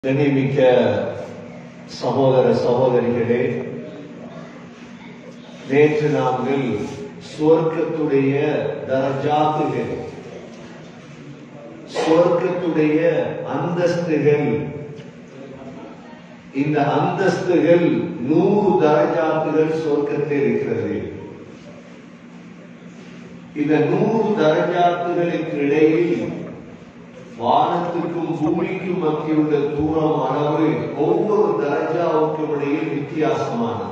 கண்ணியமிக்க சகோதர சகோதரிகளே நேற்று நாங்கள் சுவர்க்கத்துடைய தரஜாத்துகள் சுவர்க்கத்துடைய அந்தஸ்துகள் இந்த அந்தஸ்துகள் நூறு தரஜாத்துகள் சுவர்க்கத்தில் இருக்கிறது இந்த நூறு தரஜாத்துகளுக்கு இடையில் வானத்துக்கும் பூமிக்கும் மத்தியுள்ள தூரம் அளவு ஒவ்வொரு தரஜாவுக்கும் இடையில் வித்தியாசமானது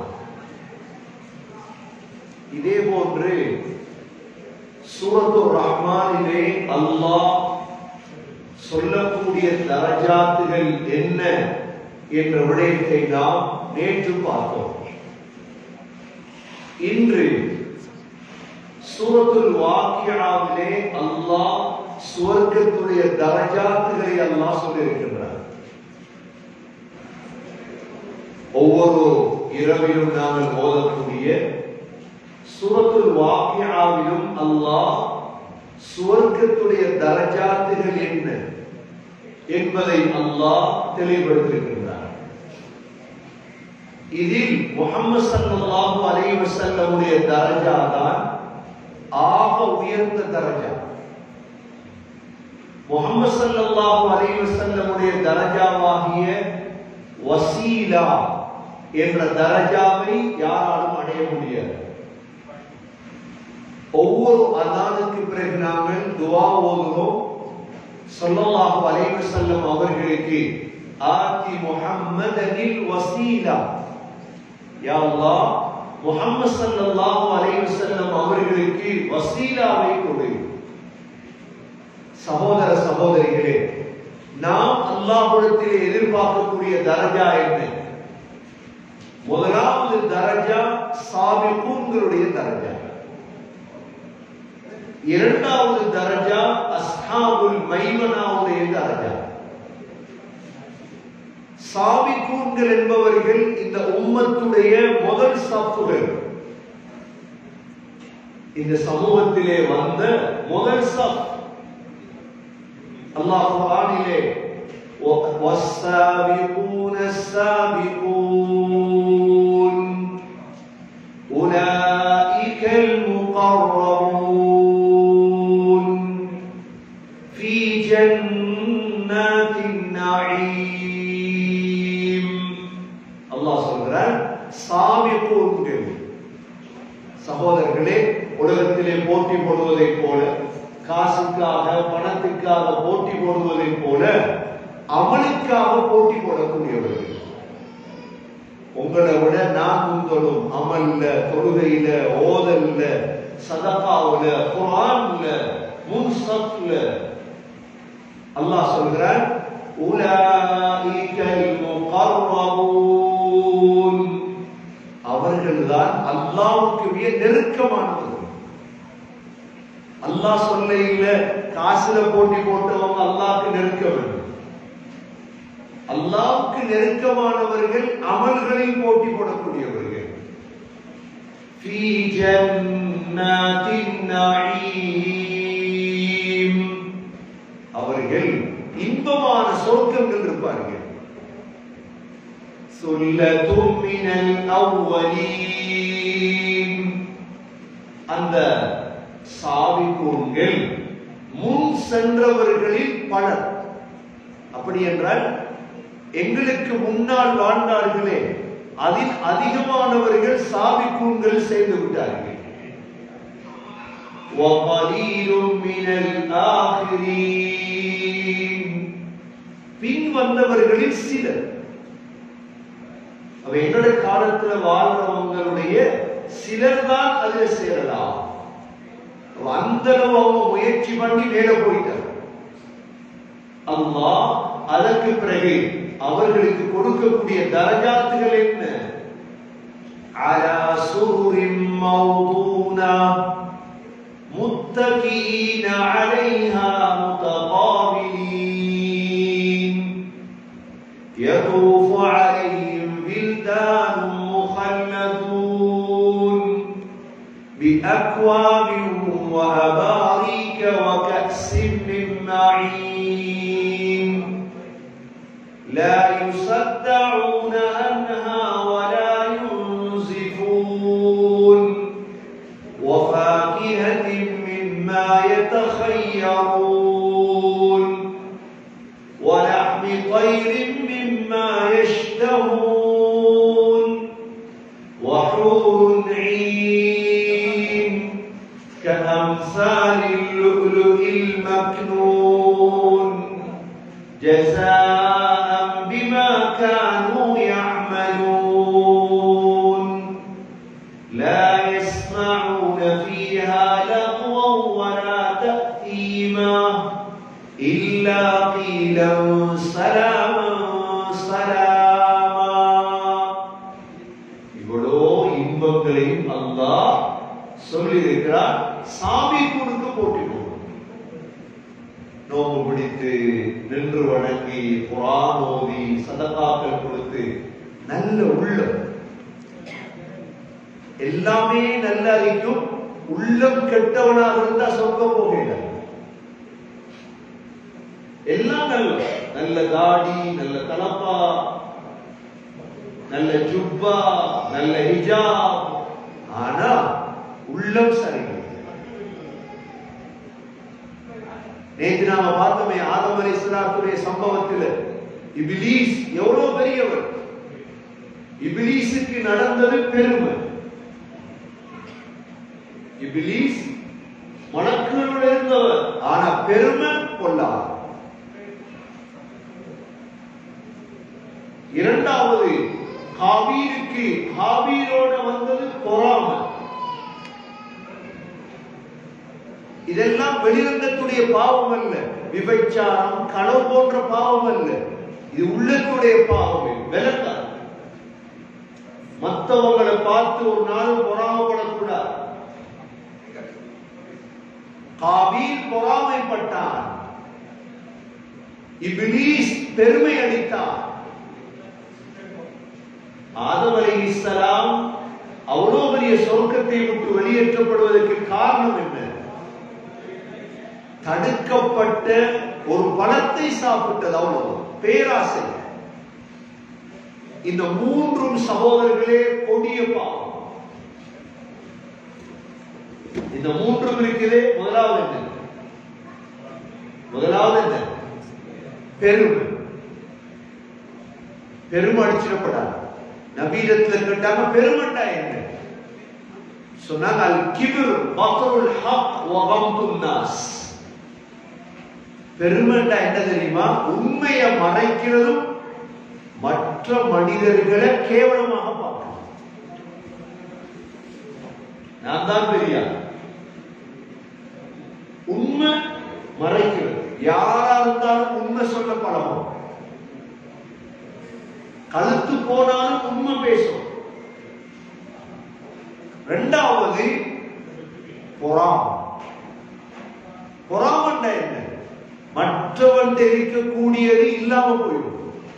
இதே போன்று சூரத்து ரஹ்மானிலே அல்லாஹ் சொல்லக்கூடிய தரஜாத்துகள் என்ன என்ற விடயத்தை நாம் நேற்று பார்த்தோம் இன்று சூரத்துல் வாக்கியாவிலே அல்லாஹ் சுவர்க்கத்துடைய தரஜாத்துகளை அல்லாஹ் சொல்லியிருக்கின்றார் ஒவ்வொரு இரவிலும் நாங்கள் ஓதக்கூடிய சூரத்துல் வாக்கியாவிலும் அல்லாஹ் சுவர்க்கத்துடைய தரஜாத்துகள் என்ன என்பதை அல்லாஹ் தெளிவுபடுத்தியிருக்கின்றார் இதில் முகமது சல்லாஹூ அலைஹி வஸல்லமுடைய தரஜா தான் ஆக உயர்ந்த தரஜா முகமது சல்லல்லாஹு அலைஹி வஸல்லமுடைய தரஜாவாகிய வசீலா என்ற தரஜாவை யாராலும் அடைய முடியாது ஒவ்வொரு அதானுக்கு பிறகு நாங்கள் துவா ஓதுகிறோம் சொல்லல்லாஹு அலைஹி வஸல்லம் அவர்களுக்கு ஆதி முஹம்மதனில் வசீலா யா அல்லாஹ் முஹம்மது ஸல்லல்லாஹு அலைஹி வஸல்லம் அவர்களுக்கு வசீலாவை கொடு சகோதர சகோதரிகளே நாம் அல்லாஹ்விடத்தில் எதிர்பார்க்கக்கூடிய தரஜா என்ன முதலாவது தரஜா சாபிகூன்களுடைய தரஜா இரண்டாவது தரஜா அஸ்ஹாபுல் மைமனாவுடைய தரஜா சாபிகூன்கள் என்பவர்கள் இந்த உம்மத்துடைய முதல் சப்புகள் இந்த சமூகத்திலே வந்த முதல் சப் அல்லாஹ் குர்ஆனிலே والسابقون السابقون أولئك المقربون في جنات النعيم அல்லாஹ் சொல்கிறார் சாபிகூன்கள் சகோதரர்களே உலகத்திலே போட்டி போடுவதைப் போல காசுக்காக பணத்துக்காக போட்டி போடுவதைப் போல அமலுக்காக போட்டி போடக்கூடியவர்கள் உங்களை விட நான் முந்தலும் அமல்ல தொழுகையில ஓதல்ல சதகாவுல குரான்ல முன்சப்ல அல்லாஹ் சொல்கிறான் உலாயிகல் முகர்ரபூன் அவர்கள்தான் அல்லாஹ்வுக்கு மிக நெருக்கமானவர்கள் அல்லாஹ் சொல்ல இல்ல காசுல போட்டி போட்டவங்க அல்லாஹ்க்கு நெருக்க வேண்டும் அல்லாஹ்வுக்கு நெருக்கமானவர்கள் அமல்களில் போட்டி போடக்கூடியவர்கள் ஃபீ ஜன்னாத்தின் நஈம் அவர்கள் இன்பமான சொர்க்கங்கள் இருப்பார்கள் சொல்லத்தும் மினல் அவ்வலீன் அந்த சாவிகூன்கள் முன் சென்றவர்களில் பலர் அப்படி என்றால் எங்களுக்கு முன்னால் வாழ்ந்தார்களே அதில் அதிகமானவர்கள் சாவிக்கூன்கள் சேர்ந்து விட்டார்கள் وَقَلِيلٌ مِنَ الْآخِرِينَ பின் வந்தவர்களில் சிலர் அவ எங்களுடைய காலத்துல வாழ்றவங்களுடைய சிலர் தான் அதுல சேரலாம் அந்த அளவு அவங்க முயற்சி பண்ணி மேல போயிட்டார் அல்லாஹ் அதற்கு பிறகு அவர்களுக்கு கொடுக்கக்கூடிய தரஜாத்துகள் என்ன அலா சுருரின் மௌதூனா முத்தகீன அலைஹா முத்தகாபிலீன் يطوف عليهم بلدان مخلدون بأكواب وأباريك وكأس من معين لا يصدعون عنها ولا ينزفون وفاكهة مما يتخيرون ولحم طير مما يشتهون وحور عين كأمثال اللؤلؤ المكنون جزاء بما كانوا يعملون لا يسمعون فيها لغوا ولا تأثيما إلا قيلا سلاما سلاما இவ்வளோ இன்பங்களையும் அல்லாஹ் சொல்லியிருக்கிறார் சாமி கொடுத்து போட்டிடுவோம் நோம்பு பிடித்து நின்று வணங்கி குரான் ஓதி சதகாக்கள் கொடுத்து நல்ல உள்ளம் எல்லாமே நல்லா இருக்கும் உள்ளம் கெட்டவனாக இருந்தா சொர்க்க போகல எல்லாம் நல்ல நல்ல தாடி நல்ல தலப்பா நல்ல ஜுப்பா நல்ல ஹிஜாப் ஆனா உள்ளம் சரியில்லை நேற்று நாம பார்த்தோமே ஆதம் அலைஹிஸ்ஸலாத்துடைய சம்பவத்தில் இபிலீஸ் எவ்வளவு பெரியவர் இபிலீஸுக்கு நடந்தது பெருமை இபிலீஸ் மலக்குகளோடு இருந்தவர் ஆனா பெருமை கொள்ளார் இரண்டாவது ஹாபீருக்கு ஹாபீரோட வந்தது பொறாமை இதெல்லாம் வெளிரங்கத்துடைய பாவம் அல்ல விபச்சாரம் களவு போன்ற பாவம் அல்ல இது உள்ளத்துடைய பாவம் விளக்கம் மற்றவங்களை பார்த்து ஒரு நாள் பொறாமப்படக்கூடாது காபீல் பொறாமைப்பட்டான் இபிலீஸ் பெருமை அடித்தான் ஆதம் அலைஹிஸ்ஸலாம் அவ்வளோ பெரிய சொர்க்கத்தை விட்டு வெளியேற்றப்படுவதற்கு காரணம் என்ன தடுக்கப்பட்ட ஒரு பழத்தை சாப்பிட்டது அவ்வளவு பேராசை இந்த மூன்றும் சகோதரர்களே கொடிய பாவம் இந்த மூன்றும் இருக்குதே முதலாவது என்ன முதலாவது என்ன பெருமை பெருமை அடிச்சிடப்படாது நபீரத்துல கேட்டாங்க பெருமட்டா என்ன சொன்னாங்க அல் கிபிர் பத்ருல் ஹக் வ கம்துன் நாஸ் பெருமைண்டா என்ன தெரியுமா உண்மையை மறைக்கிறதும் மற்ற மனிதர்களை கேவலமாக பார்க்கணும் நான் தான் பெரியார் உண்மை மறைக்கிறது யாரா இருந்தாலும் உண்மை சொல்ல பழகும் கழுத்து போனாலும் உண்மை பேசும் ரெண்டாவது பொறாம பொறாமண்ட என்ன மற்றவன் இருக்கக்கூடியது இல்லாம போயிடும்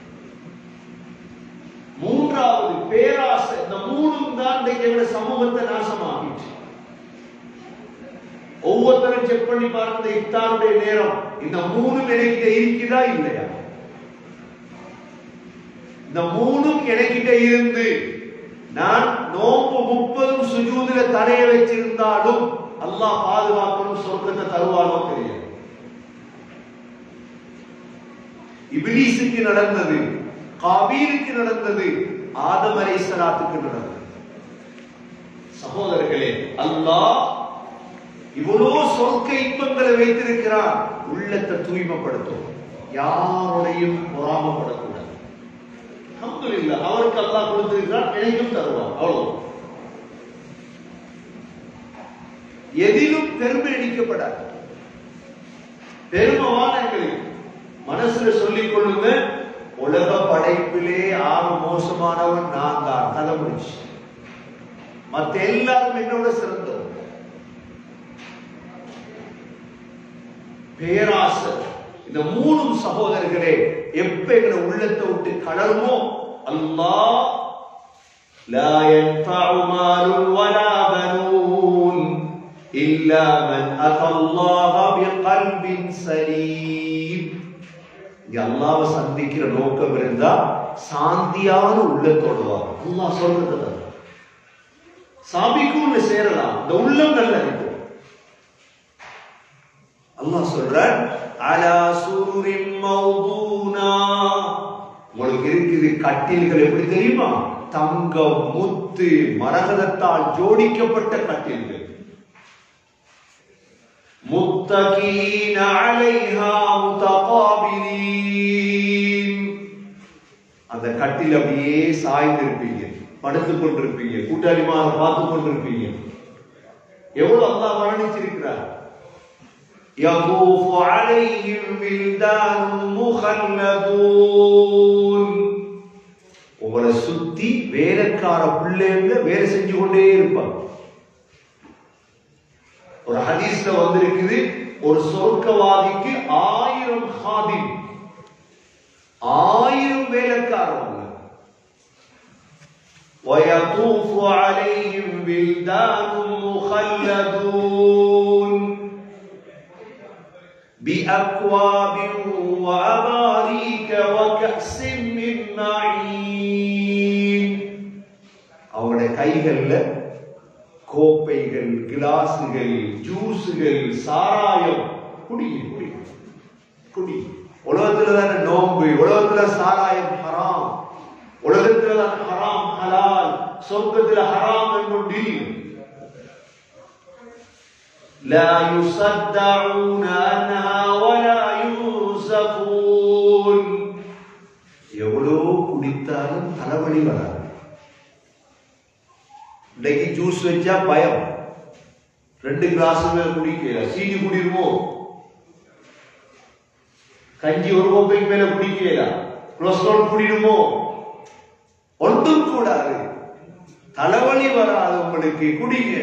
மூன்றாவது பேராசை இந்த மூணும் தான் இன்றைக்கு எங்க சமூகத்தை நாசமாகிட்டு ஒவ்வொருத்தரும் செக் பண்ணி பாருங்க இந்த இஃப்தாருடைய நேரம் இந்த மூணும் எனக்கிட்ட இருக்குதா இல்லையா இந்த மூணும் எனக்கிட்ட இருந்து நான் நோம்பு முப்பதும் சுஜூதில தடைய வச்சிருந்தாலும் அல்லாஹ் பாதுகாக்கணும் சொர்க்கத்தை தருவானோ தெரியாது இபிலீஸுக்கு நடந்தது காபீருக்கு நடந்தது ஆதம் அலைஹிஸ்ஸலாத்துக்கு நடந்தது சகோதரர்களே அல்லாஹ் இவ்வளோ சொர்க்க இன்பங்களை வைத்திருக்கிறான் உள்ளத்தை தூய்மைப்படுத்தும் யாருடையும் பொறாமப்படக்கூடாது அல்ஹம்துலில்லாஹ் அவருக்கு அல்லாஹ் கொடுத்திருக்கிறான் எனக்கும் தருவான் அவ்வளவு எதிலும் பெருமை அடிக்கப்படாது பெருமவான எங்களுக்கு மனசுல சொல்லிக் கொள்ளுங்க உலக படைப்பிலே ஆக மோசமானவன் நான் தான் கதை முடிச்சு மத்த எல்லாரும் என்னோட சிறந்தவர் பேராசை இந்த மூணும் சகோதரர்களே எப்ப எங்களை உள்ளத்தை விட்டு கடலுமோ அல்லாஹ் لا ينفع مال ولا بنون إلا من أتى الله بقلب سليم இங்க அல்லாவை சந்திக்கிற நோக்கம் இருந்தா சாந்தியான உள்ளத்தோட வா அல்லாஹ் சொல்றது சாபிக்கும் சேரலாம் இந்த உள்ளம் நல்லா இருக்கும் அல்லாஹ் சொல்ற அலா சுருரின் மௌதூனா உங்களுக்கு இருக்குது கட்டில்கள் எப்படி தெரியுமா தங்கம் முத்து மரகதத்தால் ஜோடிக்கப்பட்ட கட்டில்கள் முத்தகீன அலைஹா முதகாபிலீன் அந்த கட்டில் அப்படியே சாய்ந்து இருப்பீங்க படுத்துக் கொண்டிருப்பீங்க கூட்டாளிமாக பார்த்து கொண்டிருப்பீங்க எவ்வளவு அல்லாஹ் வர்ணிச்சிருக்கிறார் يطوف عليهم ولدان مخلدون உங்களை சுத்தி வேலைக்கார பிள்ளைங்க வேலை செஞ்சு கொண்டே இருப்பாங்க ஒரு ஹதீஸ்ல வந்திருக்குது ஒரு சொர்க்கவாதிக்கு ஆயிரம் ஹாதிம் ஆயிரம் வேலைக்காரவங்க ويطوف عليهم ولدان مخلدون بأكواب وأباريك وكأس من معين அவனுடைய கைகள்ல கோப்பைகள் கிளாஸுகள் ஜூஸுகள் சாராயம் குடி குடி குடி உலகத்துல தானே நோன்பு உலகத்துல சாராயம் ஹராம் உலகத்துல தான் ஹராம் ஹலால் சொர்க்கத்துல ஹராம் என்பொன்றில் لا يصدعون عنها ولا ينزفون எவ்வளோ குடித்தாலும் தலைவலி வராது இன்னைக்கு ஜூஸ் வச்சா பயம் ரெண்டு கிளாஸ் மேல் குடிக்கல சீனி குடிருமோ கஞ்சி ஒரு கோப்பைக்கு மேல குடிக்கல கொலஸ்ட்ரால் குடிடுமோ ஒன்றும் கூடாது தலைவலி வராது உங்களுக்கு குடிங்க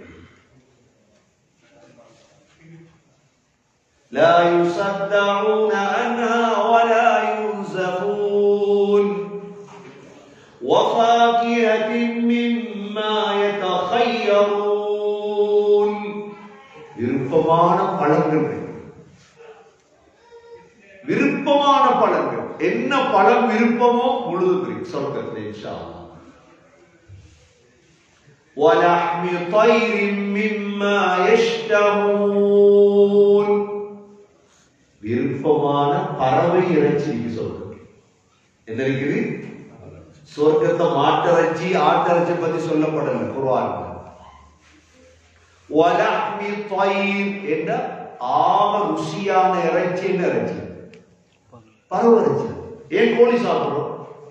لا يصدعون عنها ولا ينزفون وفاكهة مما يتخيرون விருப்பமான பழங்கள் விருப்பமான பழங்கள் என்ன பழம் விருப்பமோ முழுது சொர்க்கத்தில் இன்ஷா அல்லாஹ் ولحم طير مما يشتهون விருப்பமான பறவை இறைச்சி இருக்கு சொல்றது என்ன இருக்குது சொர்க்கத்தை மாட்டிறைச்சி ஆட்டிறைச்சி பத்தி சொல்லப்படல குர்ஆன்ல வலஹ்மி தயிர் என்ற ஆம ருசியான இறைச்சி என்ன இறைச்சி பறவை இறைச்சி ஏன் கோழி சாப்பிடுறோம்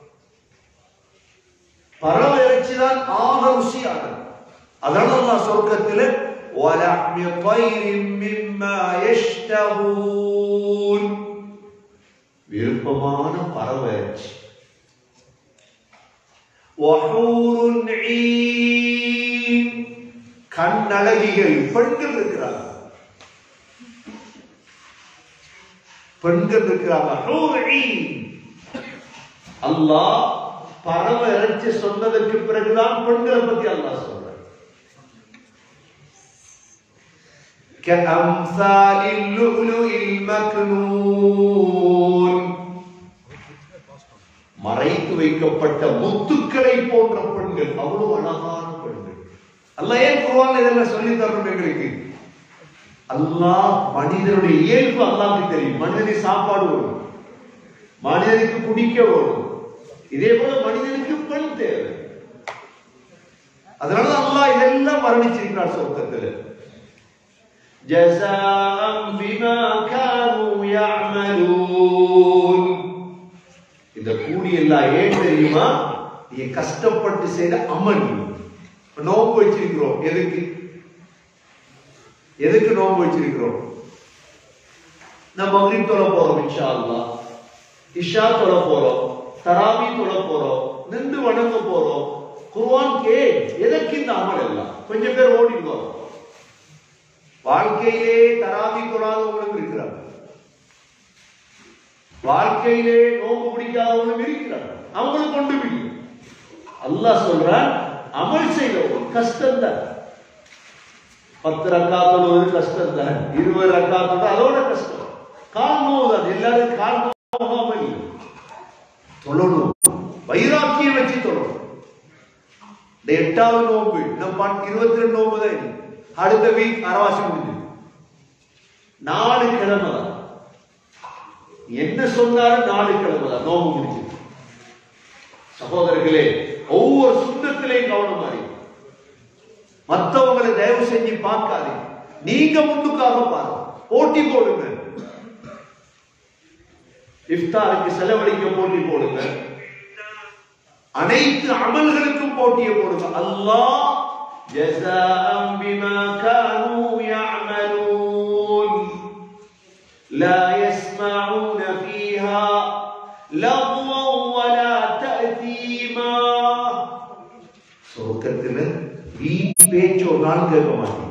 பறவை இறைச்சி தான் ஆக ருசியானது அதனால அல்லாஹ் சொர்க்கத்தில் وَلَحْمِ طَيْرٍ مِّمَّا يَشْتَهُونَ விருப்பமான பறவை இறைச்சி وَحُورٌ عِينٌ கண்ணழகிகள் பெண்கள் இருக்கிறாங்க பெண்கள் இருக்கிறாங்க ஹூர் ஈன். அல்லாஹ் பறவை இறைச்சி சொன்னதற்கு பிறகுதான் பெண்களை பத்தி அல்லாஹ் சொல்றார் كأمثال اللؤلؤ المكنون மறைத்து வைக்கப்பட்ட முத்துக்களை போன்ற பெண்கள் அவ்வளவு அழகான பெண்கள் அல்லாஹ் ஏன் குர்ஆன்ல இதெல்லாம் சொல்லி தரணும் எங்களுக்கு அல்லாஹ் மனிதனுடைய இயல்பு அல்லாஹ்க்கு தெரியும் மனிதனுக்கு சாப்பாடு வரும் மனிதனுக்கு குடிக்க வரும் இதே போல மனிதனுக்கு பெண் தேவை அதனால அல்லாஹ் இதெல்லாம் வர்ணிச்சிருக்கிறார் சொர்க்கத்தில் جزاء بما كانوا يعملون இந்த கூலி எல்லாம் ஏன் தெரியுமா நீங்க கஷ்டப்பட்டு செய்த அமல் இப்ப நோன்பு வச்சிருக்கிறோம் எதுக்கு எதுக்கு நோன்பு வச்சிருக்கிறோம் நம்ம மகரிப் தொழ போறோம் இன்ஷா அல்லாஹ் இஷா தொழ போறோம் தராவி தொழ போறோம் நின்று வணங்க போறோம் குர்ஆன் கே எதற்கு இந்த அமல் எல்லாம் கொஞ்சம் பேர் ஓடிடுவாங்க வாழ்க்கையிலே தராவி தொழாதவங்களும் இருக்கிறாங்க வாழ்க்கையிலே நோம்பு பிடிக்காதவங்களும் இருக்கிறாங்க அவங்களுக்கு கொண்டு போய் அல்லாஹ் சொல்றான் அமல் செய்தவங்க கஷ்டம் தான் பத்து ரக்காத்தோடு கஷ்டம் தான் இருபது ரக்காத்தோடு அதோட கஷ்டம் கால் நோவு தான் எல்லாரும் கால் நோவு நோகாம இல்லை தொழணும் வைராக்கியம் வச்சு தொழணும் இந்த எட்டாவது நோம்பு இன்னும் பாட்டு இருபத்தி ரெண்டு நோம்பு தான் இருக்கு. அடுத்த வீக் அரவாசி முடிஞ்சு நாலு கிழமை தான் என்ன சொன்னாலும் நாலு கிழமை தான் நோம்பு முடிஞ்சு சகோதரர்களே ஒவ்வொரு சுத்தத்திலையும் கவனமா இருங்க மற்றவங்களை தயவு செஞ்சு பார்க்காதீங்க நீங்க முன்னுக்காக பாருங்க போட்டி போடுங்க இஃப்தாருக்கு செலவழிக்க போட்டி போடுங்க அனைத்து அமல்களுக்கும் போட்டியை போடுங்க அல்லாஹ் ஜஸாஅம் பிமா கானூ يعملون لا يسمعون فيها لغوا ولا تأثيما சொர்க்கத்துல வீண் பேச்சு ஒரு நாள் கேட்க மாட்டேன்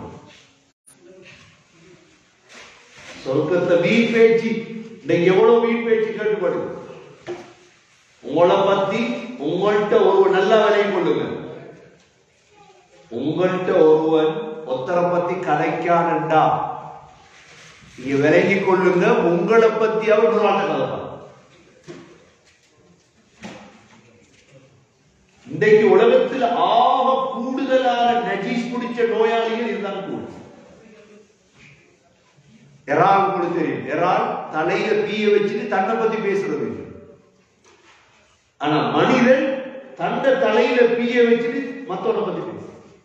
சொர்க்கத்தை வீண் பேச்சு இன்னைக்கு எவ்வளவு வீண் பேச்சு கேட்டுப்படுது உங்களை பத்தி உங்கள்கிட்ட ஒரு நல்ல வேலையை கொள்ளுங்க உங்கள்கிட்ட ஒருவன் ஒத்தரை பத்தி கதைக்கானண்டா நீங்க விலகி கொள்ளுங்க உங்களை பத்தி அவர் நூறாண்ட கதைப்பான் இன்றைக்கு உலகத்தில் ஆக கூடுதலான நஜீஸ் பிடிச்ச நோயாளிகள் இதுதான் கூடும் எறால் உங்களுக்கு தெரியும் எறால் தலையில தீய வச்சுட்டு தன்னை பத்தி பேசுறது ஆனா மனிதன் தன்னை தலையில பீய வச்சுட்டு மத்தவனை பத்தி பேசுறது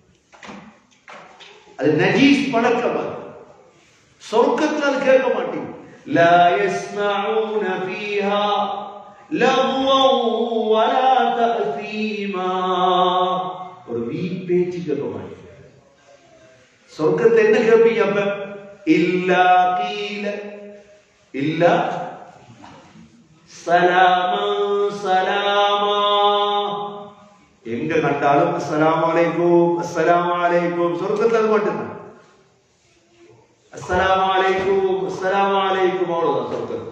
அது நஜீஸ் பழக்கம் அது சொர்க்கத்துல அது கேட்க மாட்டீங்க لا يسمعون فيها لغوا ولا تأثيما ஒரு வீண் பேச்சு கேட்க மாட்டீங்க சொர்க்கத்தை என்ன கேட்பீங்க அப்ப இல்லா கீல இல்லா சலாமா சலாமா எங்க கண்டாலும் அஸ்ஸலாமு அலைக்கும் அஸ்ஸலாமு அலைக்கும் சொர்க்கத்துல அது மட்டும்தான் அஸ்ஸலாமு அலைக்கும் அஸ்ஸலாமு அலைக்கும் அவ்வளவுதான் சொர்க்கம்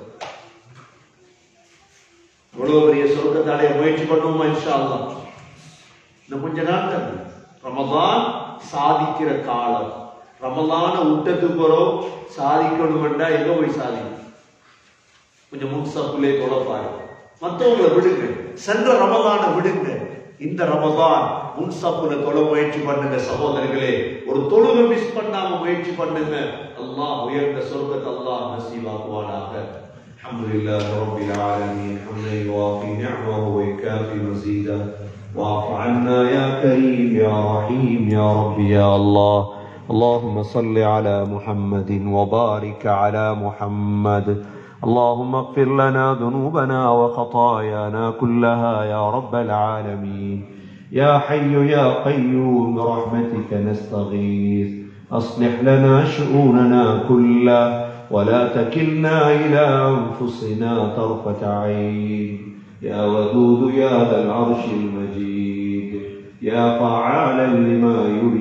இவ்வளவு பெரிய சொர்க்கத்தை அடைய முயற்சி பண்ணுவோமா இன்ஷா அல்லாஹ் இன்னும் கொஞ்ச நாள் தான் ரமதான் சாதிக்கிற காலம் ரமலான விட்டத்துக்கு போறோம் சாதிக்கணும்டா எங்க போய் சாதிக்கும் கொஞ்சம் முன்சப்புலே தொலைப்பாரு மற்றவங்களை விடுங்க சென்ற ரமலான விடுங்க இந்த ரமதான் முன்சப்புல தொழ முயற்சி பண்ணுங்க சகோதரர்களே ஒரு தொழுகை மிஸ் பண்ணாம முயற்சி பண்ணுங்க அல்லாஹ் உயர்ந்த சொர்க்கத்தை அல்லாஹ் நசீவாக்குவானாக الحمد لله رب العالمين حمدا يوافي نعمه ويكافي مزيدا واعف عنا يا كريم يا رحيم يا رب يا الله اللهم صل على محمد وبارك على محمد اللهم اغفر لنا ذنوبنا وخطايانا كلها يا رب العالمين يا حي يا قيوم برحمتك نستغيث اصلح لنا شؤوننا كلها ولا تكلنا الى انفسنا طرفه عين يا ودود يا ذا العرش المجيد يا فعالا لما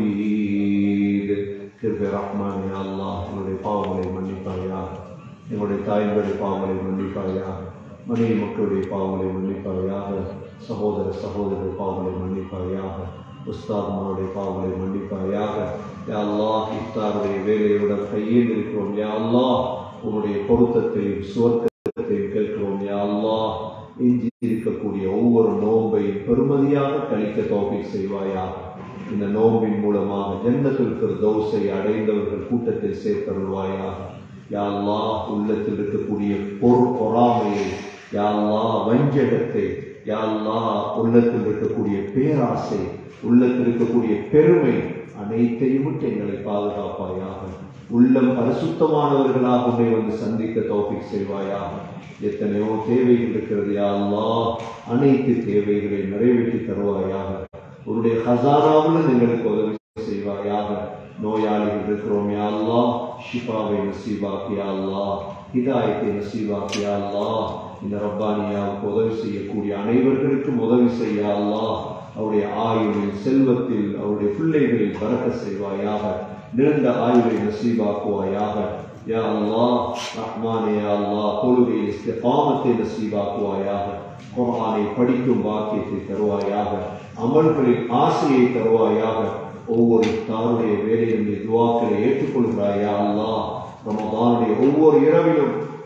يريد கிருபை ரஹ்மான் யா அல்லாஹ் என்னுடைய பாவங்களை மன்னிப்பாயாக எங்களுடைய தாய்களுடைய பாவங்களை மன்னிப்பாயாக மனைவி மக்களுடைய பாவங்களை மன்னிப்பாயாக சகோதர சகோதரர் பாவங்களை மன்னிப்பாயாக உஸ்தாத்மாருடைய பாவங்களை மன்னிப்பாயாக யா அல்லாஹ் இஃப்தாருடைய வேலையுடன் கையில் இருக்கிறோம் யா அல்லாஹ் உன்னுடைய பொருத்தத்தையும் சுவர்க்கத்தையும் கேட்கிறோம் யா அல்லாஹ் எஞ்சி இருக்கக்கூடிய ஒவ்வொரு நோன்பையும் பெருமதியாக கழிக்க தோப்பிக் செய்வாயாக இந்த நோம்பின் மூலமாக ஜன்னத்துல் ஃபிர்தௌஸை அடைந்தவர்கள் கூட்டத்தில் சேர்த்தருள்வாயாக யா அல்லாஹ் உள்ளத்தில் இருக்கக்கூடிய பொற் பொறாமையை யா அல்லாஹ் வஞ்சகத்தை யா அல்லாஹ் உள்ளத்தில் இருக்கக்கூடிய பேராசை உள்ளத்தில் இருக்கக்கூடிய பெருமை அனைத்தையும் விட்டு எங்களை பாதுகாப்பாயாக உள்ளம் பரிசுத்தமானவர்களாக உன்னை வந்து சந்திக்க தௌஃபீக் செய்வாயாக எத்தனையோ தேவைகள் இருக்கிறது யா அல்லாஹ் அனைத்து தேவைகளை நிறைவேற்றி தருவாயாக உன்னுடைய ஹசானாவில் எங்களுக்கு உதவி செய்வாயாக நோயாளிகள் இருக்கிறோம் யா அல்லாஹ் ஷிஃபாவை நசீபாக்கி யா அல்லாஹ் ஹிதாயத்தை நசீபாக்கி யா அல்லாஹ் இந்த ரப்பானியாவுக்கு உதவி செய்யக்கூடிய அனைவர்களுக்கும் உதவி செய்ய யா அல்லாஹ் அவருடைய ஆயுளில் செல்வத்தில் அவருடைய பிள்ளைகளில் பறக்க செய்வாயாக நீண்ட ஆயுளை நசீபாக்குவாயாக யா அல்லாஹ் ரஹ்மானே யா அல்லாஹ் தொழுகையில் இஸ்திகாமத்தை நசீபாக்குவாயாக குர்ஆனை படிக்கும் பாக்கியத்தை தருவாயாக அமல்களின் ஆசையை தருவாயாக ஒவ்வொரு தாருடைய வேலையிலும் துவாக்களை ஏற்றுக்கொள்கிறாயா அல்லாஹ் ரமதானுடைய ஒவ்வொரு இரவிலும்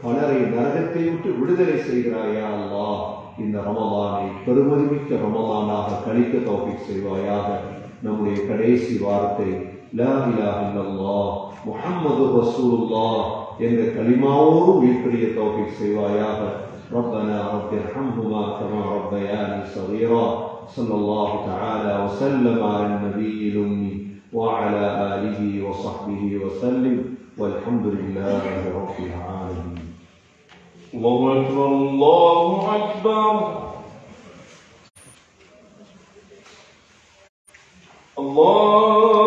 பலரை நரகத்தை விட்டு விடுதலை செய்கிறாயா அல்லாஹ் இந்த ரமலானை பெருமதிமிக்க ரமலானாக கழிக்க தௌஃபீக் செய்வாயாக நம்முடைய கடைசி வார்த்தை லா இலாஹ இல்லல்லாஹ் முஹம்மது ரசூலுல்லாஹ் என்ற கலிமாவோடு உயிர்ப்பிரிய தௌஃபீக் செய்வாயாக ربنا رب ارحمهما كما ربياني صغيرا صلى الله تعالى وسلم على النبي الأمي وعلى آله وصحبه وسلم والحمد لله رب العالمين الله أكبر الله أكبر الله